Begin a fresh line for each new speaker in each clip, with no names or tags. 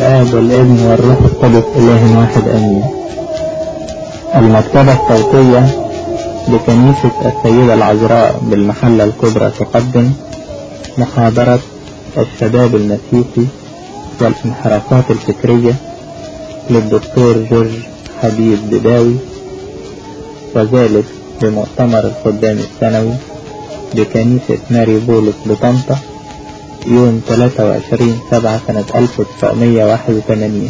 الآب والابن والروح القدس إله واحد آمين المكتبة الصوتية لكنيسة السيدة العذراء بالمحلة الكبرى تقدم محاضرة الشباب المسيحي والانحرافات الفكرية للدكتور جورج حبيب بداوي وذلك بمؤتمر الخدام السنوي بكنيسة ماري بولس بطنطا يوم 23 سبعة سنة 1981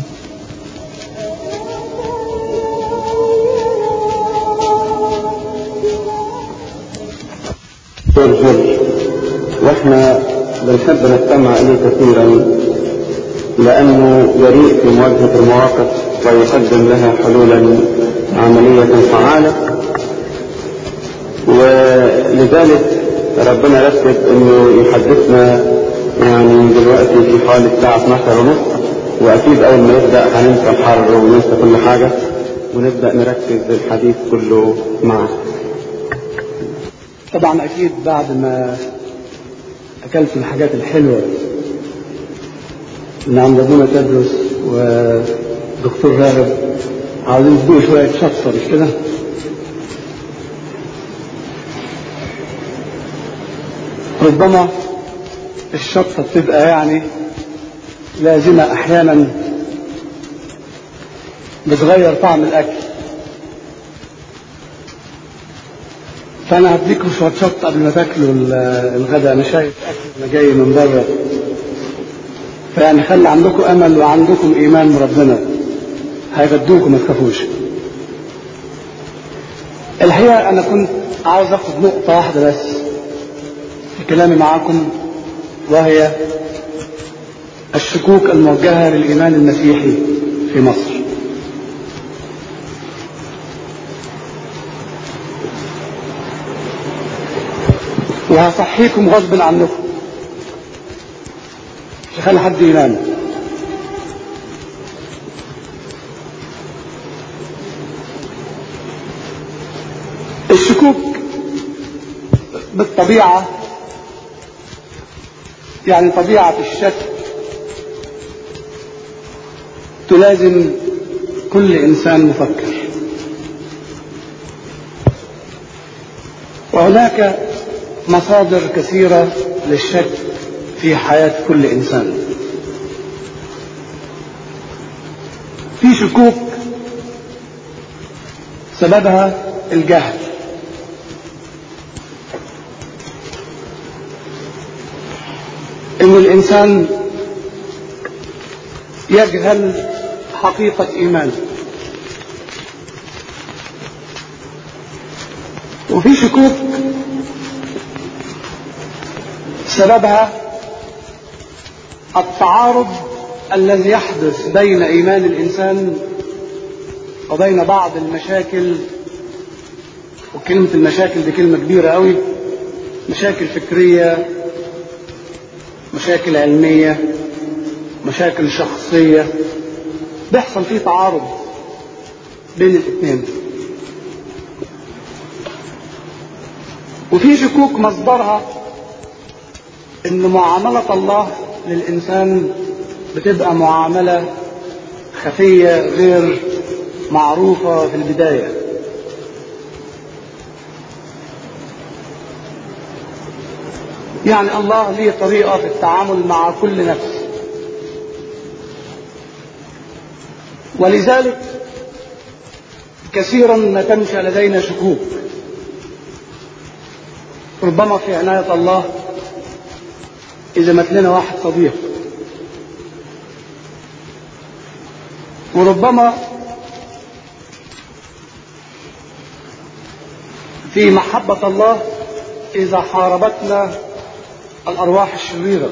جورج واحنا بنحب نستمع اليه كثيرا لانه جريء في مواجهه المواقف ويقدم لها حلولا عمليه فعاله ولذلك ربنا رتب انه يحدثنا يعني دلوقتي في حوالي الساعه 12 ونص واكيد اول ما يبدا هننسى الحر وننسى كل حاجه ونبدا نركز الحديث كله معه
طبعا اكيد بعد ما اكلت الحاجات الحلوه اللي عند ابونا تدرس ودكتور راغب عاوزين تدوق شويه شطه مش كده؟ ربما الشطه بتبقى يعني لازمه احيانا بتغير طعم الاكل فانا هديكم شويه شط قبل ما تاكلوا الغداء انا شايف اكل انا جاي من بره فيعني خلي عندكم امل وعندكم ايمان بربنا هيغدوكم ما تخافوش الحقيقه انا كنت عاوز اخد نقطه واحده بس في كلامي معاكم وهي الشكوك الموجهه للايمان المسيحي في مصر وهصحيكم غصب عنكم مش هخلي حد ينام الشكوك بالطبيعة يعني طبيعة الشك تلازم كل إنسان مفكر وهناك مصادر كثيرة للشك في حياة كل إنسان في شكوك سببها الجهل إن الإنسان يجهل حقيقة إيمانه وفي شكوك سببها التعارض الذي يحدث بين ايمان الانسان وبين بعض المشاكل وكلمة المشاكل دي كلمة كبيرة قوي مشاكل فكرية مشاكل علمية مشاكل شخصية بيحصل فيه تعارض بين الاثنين وفي شكوك مصدرها ان معاملة الله للإنسان بتبقى معاملة خفية غير معروفة في البداية يعني الله ليه طريقة في التعامل مع كل نفس ولذلك كثيرا ما تنشأ لدينا شكوك ربما في عناية الله إذا مات لنا واحد صديق وربما في محبة الله إذا حاربتنا الأرواح الشريرة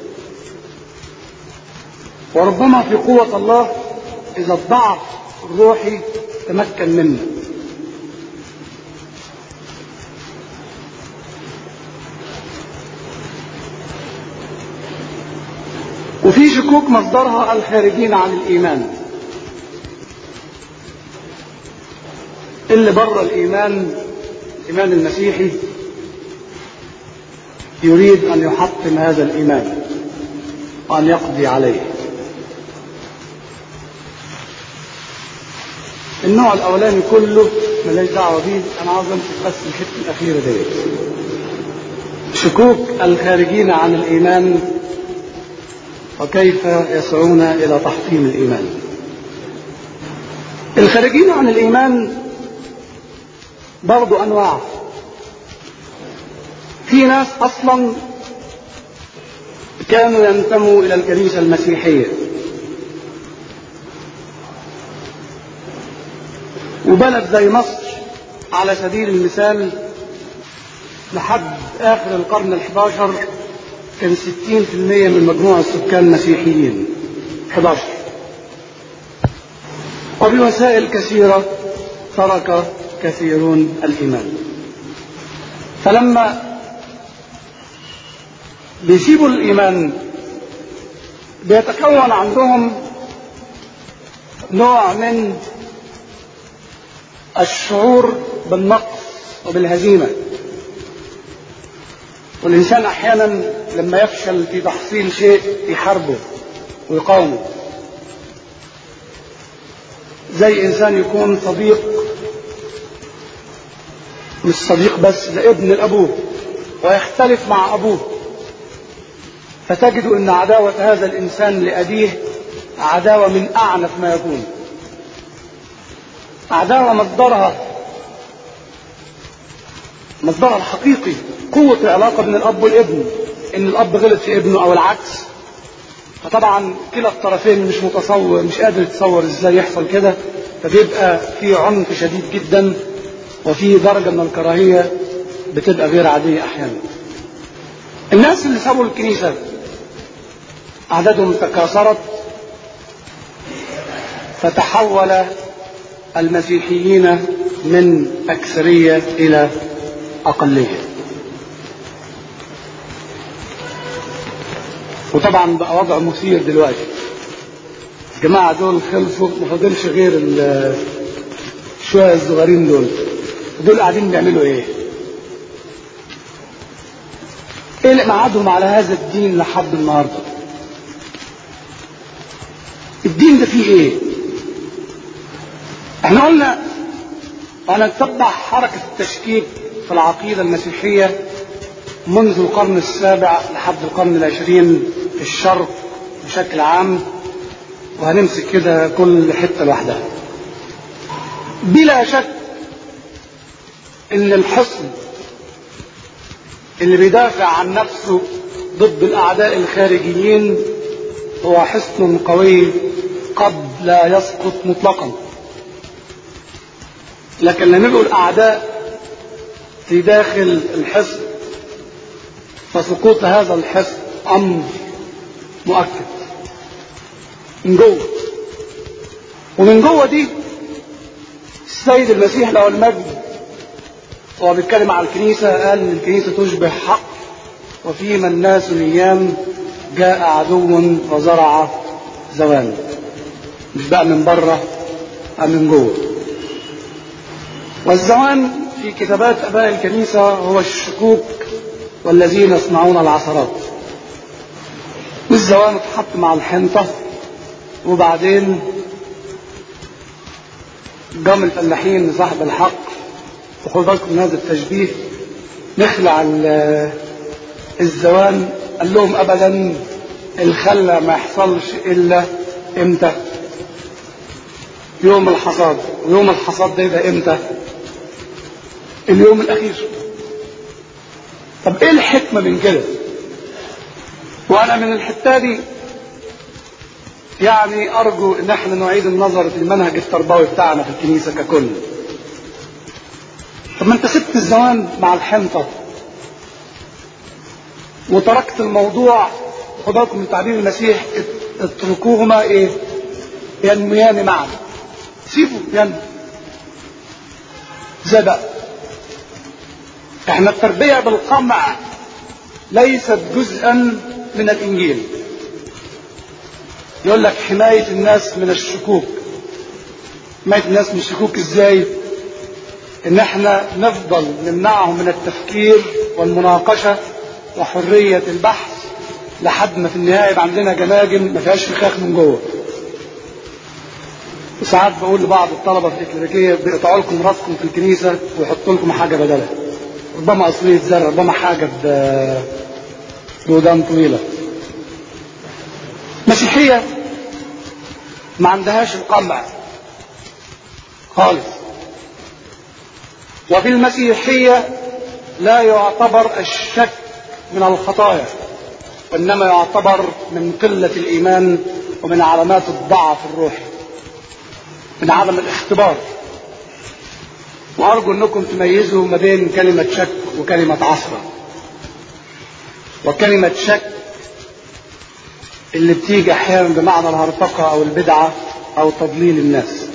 وربما في قوة الله إذا الضعف الروحي تمكن منا وفي شكوك مصدرها الخارجين عن الإيمان اللي بره الإيمان الإيمان المسيحي يريد أن يحطم هذا الإيمان وأن يقضي عليه النوع الاولاني كله ماليش دعوه بيه انا عاوز امسك بس الحته الاخيره ديت شكوك الخارجين عن الايمان وكيف يسعون الى تحطيم الايمان الخارجين عن الايمان برضو انواع في ناس اصلا كانوا ينتموا الى الكنيسه المسيحيه وبلد زي مصر على سبيل المثال لحد اخر القرن الحداشر كان 60% من مجموع السكان مسيحيين 11 وبوسائل كثيرة ترك كثيرون الإيمان فلما بيسيبوا الإيمان بيتكون عندهم نوع من الشعور بالنقص وبالهزيمة والإنسان أحيانا لما يفشل في تحصيل شيء يحاربه ويقاومه زي إنسان يكون صديق مش صديق بس ده ابن لأبوه ويختلف مع أبوه فتجد أن عداوة هذا الإنسان لأبيه عداوة من أعنف ما يكون عداوة مصدرها مصدرها الحقيقي قوة العلاقة بين الأب والابن إن الأب غلط في ابنه أو العكس فطبعا كلا الطرفين مش متصور مش قادر يتصور ازاي يحصل كده فبيبقى في عنف شديد جدا وفي درجة من الكراهية بتبقى غير عادية أحيانا الناس اللي سابوا الكنيسة أعدادهم تكاثرت فتحول المسيحيين من أكثرية إلى أقلية وطبعا بقى وضع مثير دلوقتي الجماعة دول خلصوا ما فاضلش غير شوية الصغيرين دول دول قاعدين بيعملوا ايه؟ ايه اللي معادهم على هذا الدين لحد النهارده؟ الدين ده فيه ايه؟ احنا قلنا هنتبع حركة التشكيك في العقيدة المسيحية منذ القرن السابع لحد القرن العشرين في الشرق بشكل عام وهنمسك كده كل حتة لوحدها بلا شك ان الحصن اللي بيدافع عن نفسه ضد الاعداء الخارجيين هو حصن قوي قد لا يسقط مطلقا لكن لما يبقوا الاعداء في داخل الحصن فسقوط هذا الحصن امر مؤكد من جوه ومن جوه دي السيد المسيح له المجد وهو بيتكلم على الكنيسة قال إن الكنيسة تشبه حق وفيما الناس نيام جاء عدو وزرع زوال مش بقى من بره أم من جوه والزوان في كتابات أباء الكنيسة هو الشكوك والذين يصنعون العثرات والزوان اتحط مع الحنطة وبعدين جام الفلاحين صاحب الحق وخدوا بالكم من هذا التشبيه نخلع الزوان قال لهم ابدا الخلة ما يحصلش الا امتى يوم الحصاد ويوم الحصاد ده يبقى امتى اليوم الاخير طب ايه الحكمة من كده وانا من الحتة دي يعني ارجو ان احنا نعيد النظر في المنهج التربوي بتاعنا في الكنيسة ككل طب ما انت سبت الزمان مع الحنطة وتركت الموضوع خد بالكم من تعبير المسيح اتركوهما ايه ينميان معا سيبوا ينمو زي بقى احنا التربية بالقمع ليست جزءا من الانجيل يقول لك حماية الناس من الشكوك حماية الناس من الشكوك ازاي ان احنا نفضل نمنعهم من التفكير والمناقشة وحرية البحث لحد ما في النهاية يبقى عندنا جماجم ما فيهاش فخاخ من جوه وساعات بقول لبعض الطلبة في الإكليريكية بيقطعوا لكم راسكم في الكنيسة ويحطوا لكم حاجة بدلها ربما قصرية زرع ربما حاجة ب- بودان طويلة مسيحية ما عندهاش القمع خالص وفي المسيحية لا يعتبر الشك من الخطايا وإنما يعتبر من قلة الإيمان ومن علامات الضعف الروحي من عدم الاختبار وأرجو أنكم تميزوا ما بين كلمة شك وكلمة عصرة وكلمة شك اللي بتيجي أحيانا بمعنى الهرطقة أو البدعة أو تضليل الناس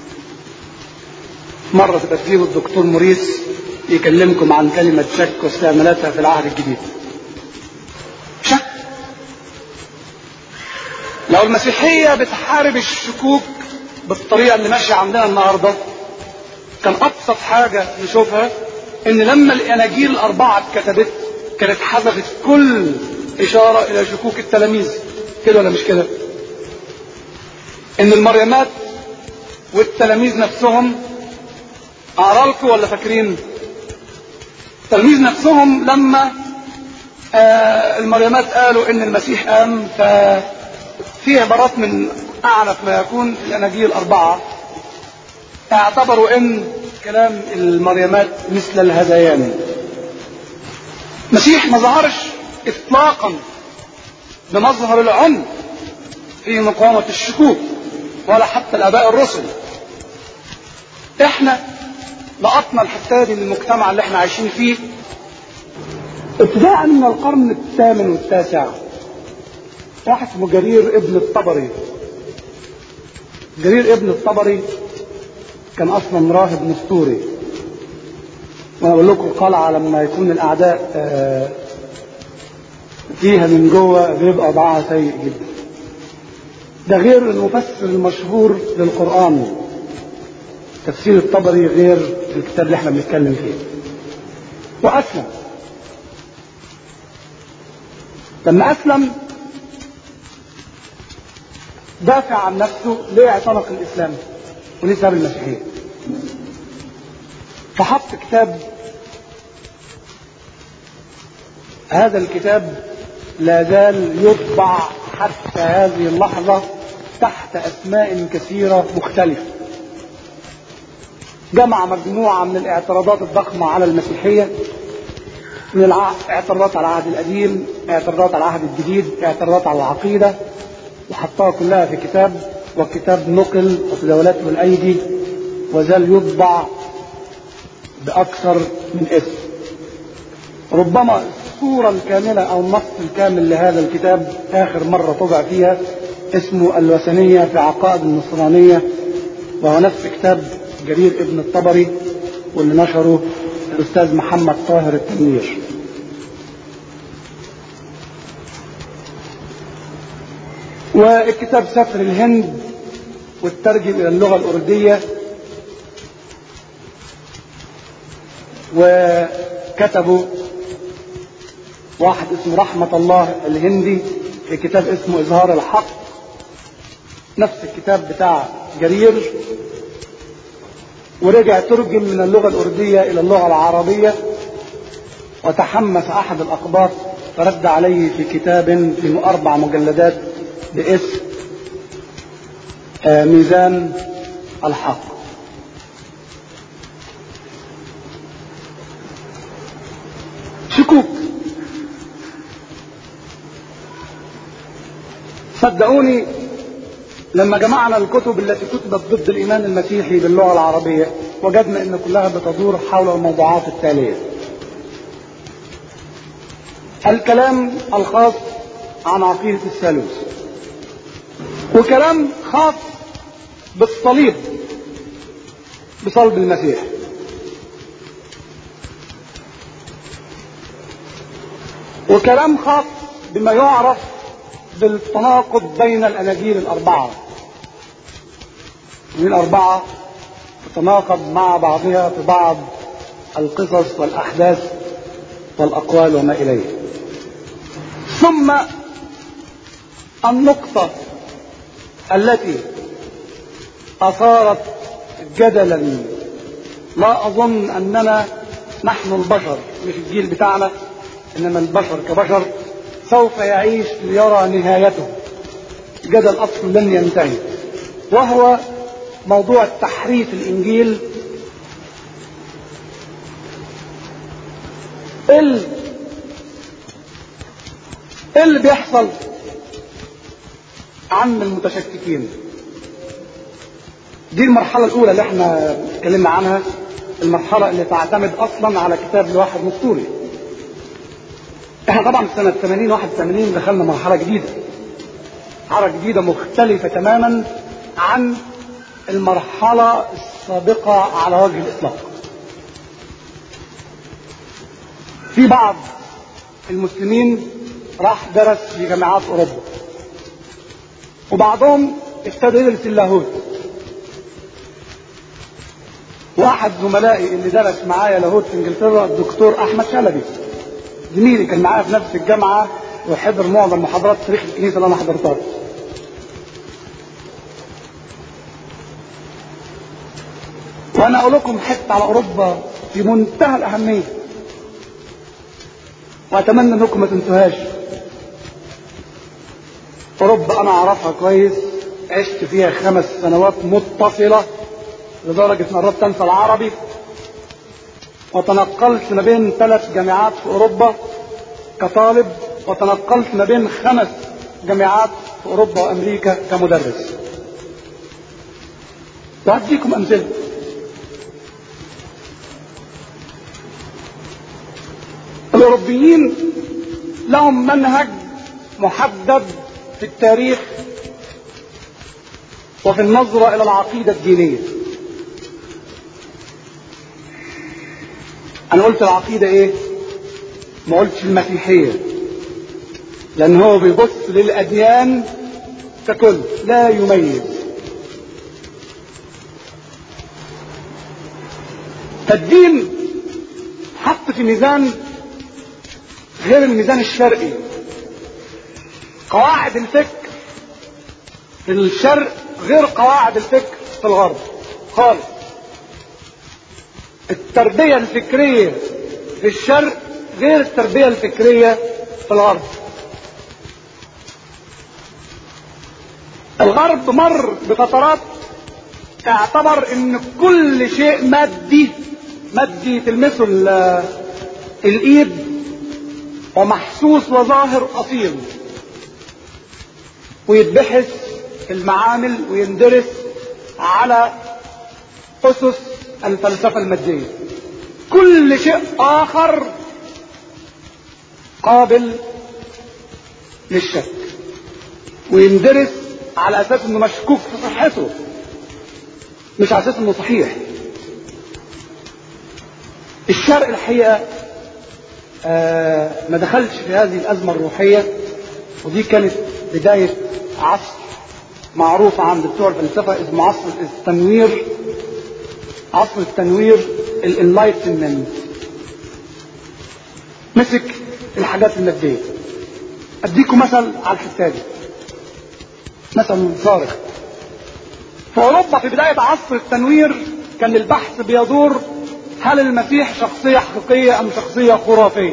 مرة تبقى تجيبوا الدكتور موريس يكلمكم عن كلمة شك واستعمالاتها في العهد الجديد شك لو المسيحية بتحارب الشكوك بالطريقة اللي ماشية عندنا النهاردة كان أبسط حاجة نشوفها إن لما الأناجيل الأربعة اتكتبت كانت حذفت كل إشارة إلى شكوك التلاميذ كده ولا مش كده؟ إن المريمات والتلاميذ نفسهم أقرا لكم ولا فاكرين؟ التلاميذ نفسهم لما آه المريمات قالوا إن المسيح قام ففي عبارات من أعنف ما يكون الأناجيل الأربعة اعتبروا ان كلام المريمات مثل الهذيان مسيح ما ظهرش اطلاقا بمظهر العنف في مقاومة الشكوك ولا حتى الاباء الرسل احنا لقطنا الحتة دي للمجتمع اللي احنا عايشين فيه ابتداء من القرن الثامن والتاسع واحد اسمه جرير ابن الطبري جرير ابن الطبري كان اصلا راهب نسطوري وانا اقول لكم القلعه لما يكون الاعداء آه، فيها من جوه بيبقى وضعها سيء جدا ده غير المفسر المشهور للقران تفسير الطبري غير الكتاب اللي احنا بنتكلم فيه واسلم لما اسلم دافع عن نفسه ليه اعتنق الاسلام وليه ساب المسيحيه فحط كتاب هذا الكتاب لا زال يطبع حتى هذه اللحظة تحت أسماء كثيرة مختلفة جمع مجموعة من الاعتراضات الضخمة على المسيحية من الع... اعتراضات على العهد القديم اعتراضات على العهد الجديد اعتراضات على العقيدة وحطها كلها في كتاب والكتاب نقل وتداولته الأيدي وزال يطبع بأكثر من اسم ربما الصورة الكاملة أو النص الكامل لهذا الكتاب آخر مرة طبع فيها اسمه الوثنية في عقائد النصرانية وهو نفس كتاب جرير ابن الطبري واللي نشره الأستاذ محمد طاهر التنوير والكتاب سفر الهند والترجم إلى اللغة الأردية وكتبوا واحد اسمه رحمة الله الهندي في كتاب اسمه إظهار الحق نفس الكتاب بتاع جرير ورجع ترجم من اللغة الأردية إلى اللغة العربية وتحمس أحد الأقباط فرد عليه في كتاب في أربع مجلدات باسم آه، ميزان الحق شكوك صدقوني لما جمعنا الكتب التي كتبت ضد الإيمان المسيحي باللغة العربية وجدنا أن كلها بتدور حول الموضوعات التالية الكلام الخاص عن عقيدة الثالوث وكلام خاص بالصليب بصلب المسيح وكلام خاص بما يعرف بالتناقض بين الأناجيل الأربعة الأربعة تتناقض مع بعضها في بعض القصص والأحداث والأقوال وما إليه ثم النقطة التي أثارت جدلا لا أظن أننا نحن البشر مش الجيل بتاعنا إنما البشر كبشر سوف يعيش ليرى نهايته جدل أصل لن ينتهي وهو موضوع تحريف الإنجيل ال اللي بيحصل عن المتشككين دي المرحلة الأولى اللي احنا اتكلمنا عنها المرحلة اللي تعتمد أصلا على كتاب لواحد مسطوري احنا طبعا في سنة 80 81 دخلنا مرحلة جديدة مرحلة جديدة مختلفة تماما عن المرحلة السابقة على وجه الإطلاق في بعض المسلمين راح درس في جامعات أوروبا وبعضهم ابتدى يدرس اللاهوت واحد زملائي اللي درس معايا لاهوت في انجلترا الدكتور احمد شلبي زميلي كان معايا في نفس الجامعه وحضر معظم محاضرات تاريخ الكنيسه اللي انا حضرتها وانا اقول لكم حته على اوروبا في منتهى الاهميه واتمنى انكم ما تنسوهاش اوروبا انا اعرفها كويس عشت فيها خمس سنوات متصله لدرجه ان قربت انسى العربي وتنقلت ما بين ثلاث جامعات في اوروبا كطالب وتنقلت ما بين خمس جامعات في اوروبا وامريكا كمدرس وهديكم امثله الاوروبيين لهم منهج محدد في التاريخ وفي النظرة إلى العقيدة الدينية أنا قلت العقيدة إيه؟ ما قلتش المسيحية لأن هو بيبص للأديان ككل لا يميز فالدين حط في ميزان غير الميزان الشرقي قواعد الفكر في الشرق غير قواعد الفكر في الغرب خالص التربية الفكرية في الشرق غير التربية الفكرية في الغرب الغرب مر بفترات اعتبر ان كل شيء مادي مادي تلمسه الايد ومحسوس وظاهر اصيل ويتبحث في المعامل ويندرس على اسس الفلسفه الماديه كل شيء اخر قابل للشك ويندرس على اساس انه مشكوك في صحته مش على اساس انه صحيح الشرق الحقيقه آه ما دخلش في هذه الازمه الروحيه ودي كانت بدايه عصر معروف عند بتوع الفلسفه اسمه عصر التنوير عصر التنوير الانلايتمنت مسك الحاجات الماديه اديكم مثل على الحته دي مثل صارخ في اوروبا في بدايه عصر التنوير كان البحث بيدور هل المسيح شخصيه حقيقيه ام شخصيه خرافيه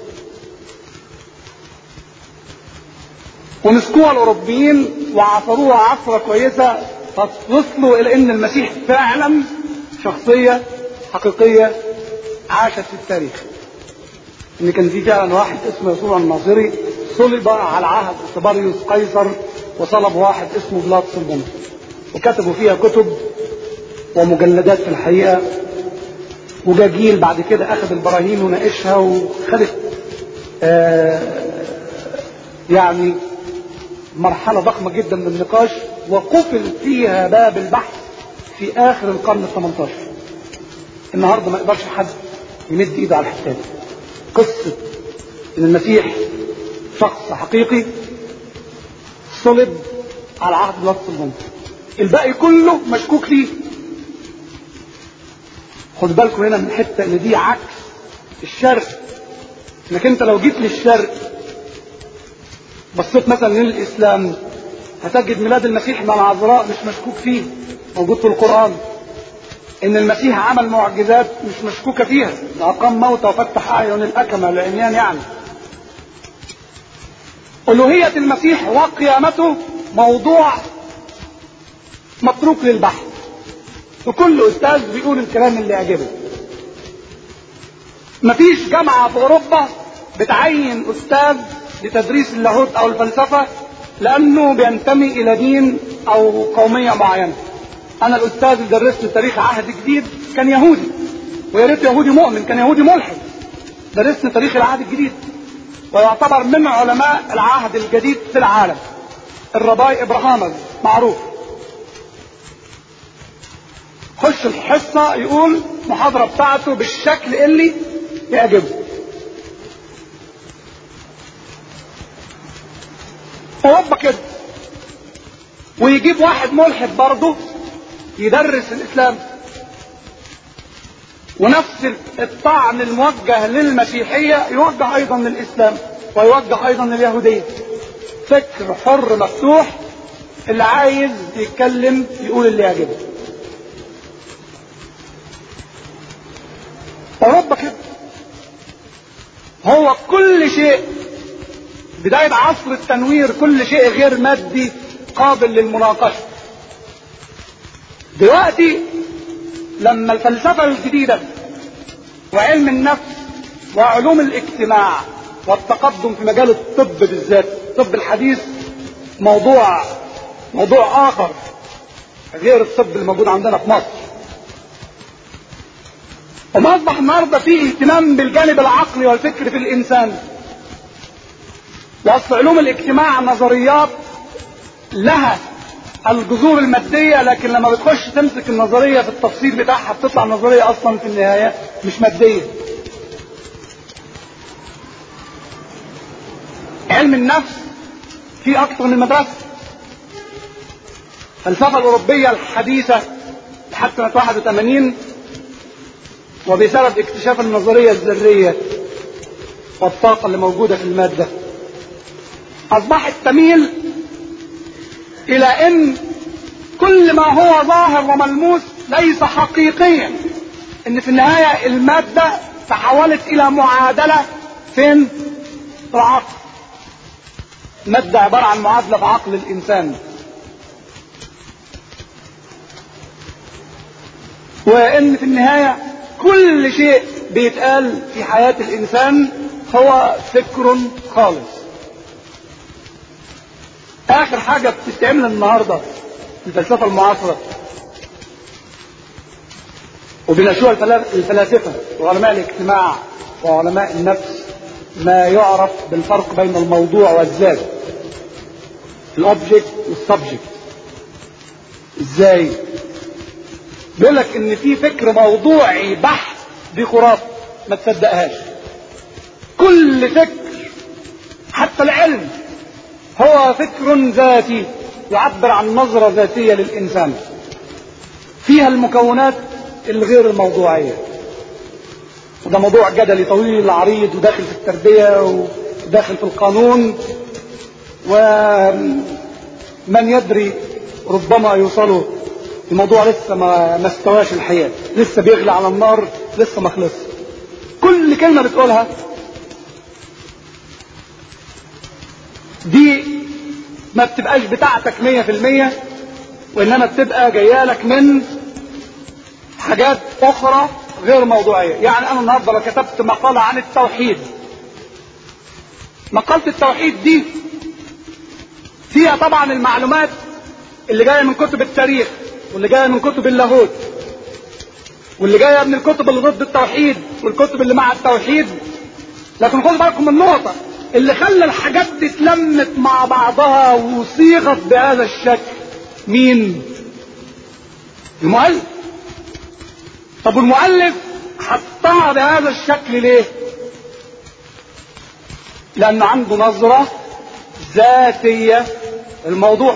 ومسكوها الاوروبيين وعصروها عصره كويسه فوصلوا الى ان المسيح فعلا شخصيه حقيقيه عاشت في التاريخ ان كان في فعلا واحد اسمه يسوع الناصري صلب على عهد تبريوس قيصر وصلب واحد اسمه بلاطس البنط وكتبوا فيها كتب ومجلدات في الحقيقه وجا جيل بعد كده اخذ البراهين وناقشها وخدت آه يعني مرحلة ضخمة جدا من النقاش وقفل فيها باب البحث في آخر القرن ال 18 النهاردة ما يقدرش حد يمد إيده على الحكاية قصة إن المسيح شخص حقيقي صلب على عهد بلاطس البنط الباقي كله مشكوك فيه خد بالكم هنا من الحتة اللي دي عكس الشرق انك انت لو جيت للشرق بصيت مثلا للاسلام هتجد ميلاد المسيح مع العذراء مش مشكوك فيه موجود في القرآن ان المسيح عمل معجزات مش مشكوكة فيها اقام موتى وفتح اعين الاكمة العميان يعني الوهية المسيح وقيامته موضوع متروك للبحث وكل استاذ بيقول الكلام اللي يعجبه مفيش جامعة في اوروبا بتعين استاذ لتدريس اللاهوت او الفلسفة لانه بينتمي الى دين او قومية معينة انا الاستاذ اللي درست تاريخ عهد جديد كان يهودي ويا ريت يهودي مؤمن كان يهودي ملحد درسنا تاريخ العهد الجديد ويعتبر من علماء العهد الجديد في العالم الرباي ابراهامز معروف خش الحصة يقول محاضرة بتاعته بالشكل اللي يعجبه اوروبا كده ويجيب واحد ملحد برضه يدرس الاسلام ونفس الطعن الموجه للمسيحيه يوجه ايضا للاسلام ويوجه ايضا لليهوديه فكر حر مفتوح اللي عايز يتكلم يقول اللي يعجبه اوروبا كده هو كل شيء بداية عصر التنوير كل شيء غير مادي قابل للمناقشة دلوقتي لما الفلسفة الجديدة وعلم النفس وعلوم الاجتماع والتقدم في مجال الطب بالذات الطب الحديث موضوع موضوع آخر غير الطب الموجود عندنا في مصر وما أصبح النهارده فيه اهتمام بالجانب العقلي والفكر في الإنسان وأصل علوم الاجتماع نظريات لها الجذور المادية لكن لما بتخش تمسك النظرية في التفصيل بتاعها بتطلع النظرية أصلا في النهاية مش مادية. علم النفس في أكثر من مدرسة. الفلسفة الأوروبية الحديثة لحد سنة 81 وبسبب اكتشاف النظرية الذرية والطاقة اللي موجودة في المادة أصبحت تميل الى ان كل ما هو ظاهر وملموس ليس حقيقيا ان في النهاية المادة تحولت الى معادلة فين في العقل مادة عبارة عن معادلة في عقل الانسان وان في النهاية كل شيء بيتقال في حياة الانسان هو فكر خالص اخر حاجة بتستعمل النهاردة الفلسفة المعاصرة وبنشوها الفلاسفة وعلماء الاجتماع وعلماء النفس ما يعرف بالفرق بين الموضوع والذات الاوبجكت والسبجكت ازاي بيقول لك ان في فكر موضوعي بحت دي خرافه ما تصدقهاش كل فكر حتى العلم هو فكر ذاتي يعبر عن نظرة ذاتية للإنسان فيها المكونات الغير الموضوعية وده موضوع جدلي طويل عريض وداخل في التربية وداخل في القانون ومن يدري ربما يوصلوا الموضوع لسه ما ما استواش الحياة لسه بيغلي على النار لسه ما خلص كل كلمة بتقولها دي ما بتبقاش بتاعتك مية في المية وإنما بتبقى جاية لك من حاجات أخرى غير موضوعية يعني أنا النهاردة لو كتبت مقالة عن التوحيد مقالة التوحيد دي فيها طبعا المعلومات اللي جاية من كتب التاريخ واللي جاية من كتب اللاهوت واللي جاية من الكتب اللي ضد التوحيد والكتب اللي مع التوحيد لكن خدوا بالكم من نقطة اللي خلى الحاجات دي اتلمت مع بعضها وصيغت بهذا الشكل مين؟ المؤلف طب المؤلف حطها بهذا الشكل ليه؟ لأن عنده نظرة ذاتية الموضوع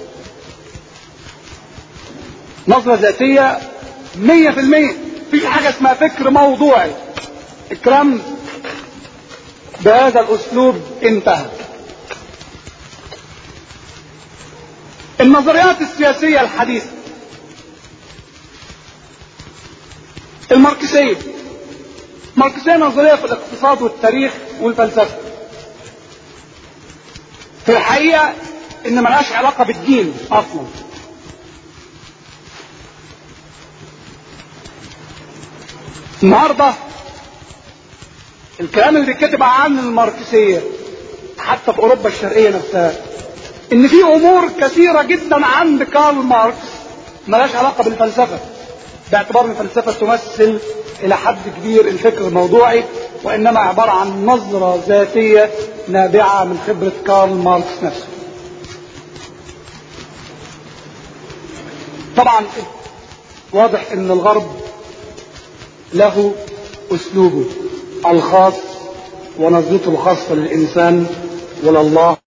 نظرة ذاتية مية في المية في حاجة اسمها فكر موضوعي الكلام بهذا الأسلوب انتهى النظريات السياسية الحديثة الماركسية الماركسية نظرية في الاقتصاد والتاريخ والفلسفة في الحقيقة ان ملهاش علاقة بالدين اصلا النهارده الكلام اللي بيتكتب عن الماركسية حتى في اوروبا الشرقية نفسها ان في امور كثيرة جدا عند كارل ماركس ملهاش علاقة بالفلسفة باعتبار ان الفلسفة تمثل الى حد كبير الفكر الموضوعي وانما عبارة عن نظرة ذاتية نابعة من خبرة كارل ماركس نفسه طبعا واضح ان الغرب له اسلوبه الخاص ونظرته الخاصة للانسان ولله